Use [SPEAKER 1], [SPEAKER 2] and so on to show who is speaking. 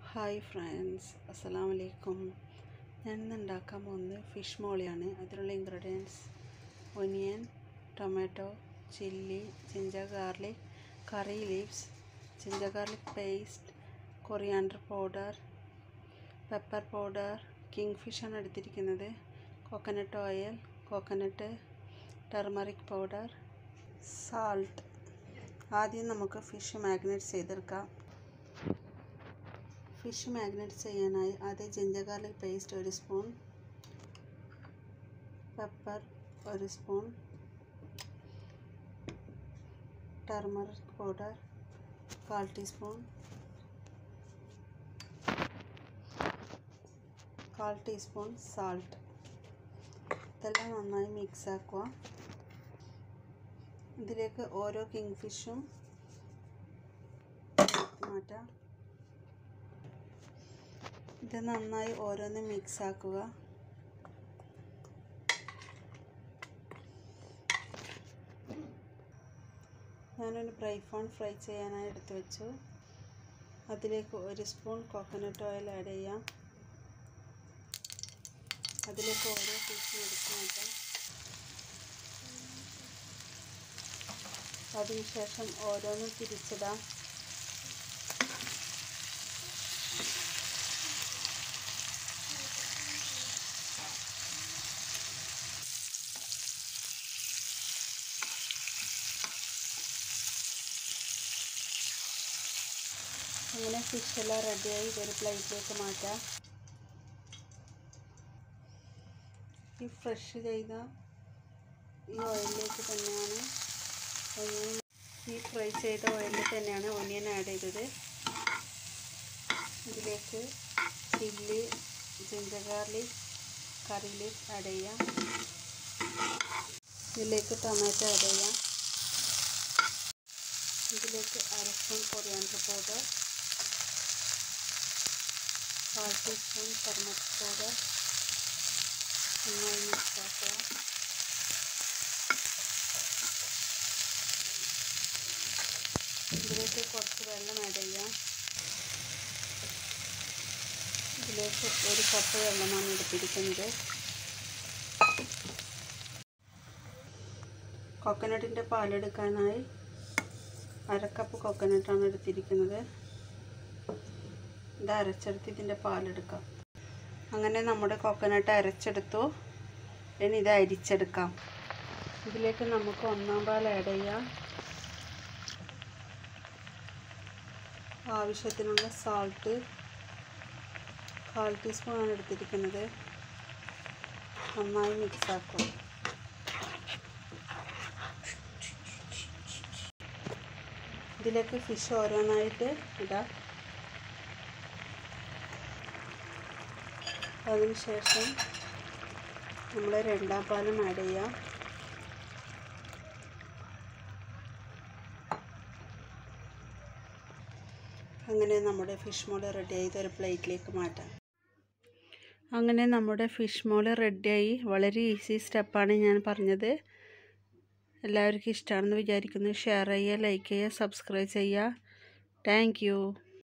[SPEAKER 1] hi friends അസ്സലാമു അലൈക്കും ഞാൻ ഇന്ന് ഉണ്ടാക്കാൻ പോകുന്നത് ഫിഷ് മോളിയാണ് അതിനുള്ള ingredients onion tomato chilli ginger garlic curry leaves ginger garlic paste coriander powder pepper powder king ഫിഷാണ് എടുത്തിരിക്കുന്നത് coconut oil coconut turmeric powder salt ആദ്യം നമുക്ക് ഫിഷ് മാഗ്നേറ്റ് ചെയ്തെടുക്കാം ഫിഷ് മാഗ്നേറ്റ് ചെയ്യാനായി ആദ്യം ജിഞ്ചർ ഗാർലിക് പേസ്റ്റ് ഒരു സ്പൂൺ പെപ്പർ ഒരു spoon turmeric powder കാൽ ടീസ്പൂൺ കാൽ ടീസ്പൂൺ സാൾട്ട് ഇതെല്ലാം നന്നായി മിക്സ് ആക്കുക ഇതിലേക്ക് ഓരോ കിങ് ഫിഷും മാറ്റാം ഇത് നന്നായി ഓരോന്ന് മിക്സ് ആക്കുക ഞാനൊരു ബ്രൈഫോൺ ഫ്രൈ ചെയ്യാനായി എടുത്തു വെച്ചു അതിലേക്ക് ഒരു സ്പൂൺ കോക്കനട്ട് ഓയിൽ ആഡ് ചെയ്യാം അതിലേക്ക് ഓരോ പീസും എടുത്ത് മാറ്റാം അതിനുശേഷം ഓരോന്നും തിരിച്ചിടാം അങ്ങനെ ഫിഷെല്ലാം റെഡിയായി ഇതൊരു പ്ലേറ്റിലേക്ക് മാറ്റാം ഈ ഫ്രഷ് ചെയ്ത ഈ ഓയിലിലേക്ക് തന്നെയാണ് ഒനിയൻ ഈ ഫ്രൈ ചെയ്ത ഓയിലിൽ തന്നെയാണ് ഒനിയൻ ആഡ് ചെയ്തത് ഇതിലേക്ക് chilli ginger garlic curry leaf add ചെയ്യാം ഇതിലേക്ക് ടൊമാറ്റോ ആഡ് ചെയ്യാം ഇതിലേക്ക് അര സ്പൂൺ കൊറിയാണ്ടർ പൗഡർ കാൽ ടീസ്പൂൺ ടർമറിക് പൗഡർ നന്നായി മിക്സ് ആക്കുക ഇതിലേക്ക് കുറച്ച് വെള്ളം ആഡ് ചെയ്യാം ഇതിലേക്ക് ഒരു കപ്പ് വെള്ളമാണ് എടുത്തിരിക്കുന്നത് കൊക്കനട്ടിൻ്റെ പാലെടുക്കാനായി അരക്കപ്പ് കൊക്കനട്ടാണ് എടുത്തിരിക്കുന്നത് ഇത് അരച്ചെടുത്ത് ഇതിൻ്റെ പാലെടുക്കാം അങ്ങനെ നമ്മുടെ കൊക്കനട്ട് അരച്ചെടുത്തു ഇനി ഇത് അരിച്ചെടുക്കാം ഇതിലേക്ക് നമുക്ക് ഒന്നാം പാൽ ആഡ് ചെയ്യാം ആവശ്യത്തിനുള്ള സാൾട്ട് കാൽ ടീസ്പൂണാണ് എടുത്തിരിക്കുന്നത് നന്നായി മിക്സ് ആക്കും ഇതിലേക്ക് ഫിഷ് ഓരോന്നായിട്ട് ഇടാം അതിനുശേഷം നമ്മൾ രണ്ടാം പാലും ആഡ് ചെയ്യാം അങ്ങനെ നമ്മുടെ ഫിഷ് മോള് റെഡിയായി ഇതൊരു പ്ലേറ്റിലേക്ക് മാറ്റാം അങ്ങനെ നമ്മുടെ ഫിഷ് മോള് റെഡിയായി വളരെ ഈസി സ്റ്റെപ്പാണ് ഞാൻ പറഞ്ഞത് എല്ലാവർക്കും ഇഷ്ടമാണെന്ന് വിചാരിക്കുന്നു ഷെയർ ചെയ്യുക ലൈക്ക് ചെയ്യുക സബ്സ്ക്രൈബ് ചെയ്യുക താങ്ക്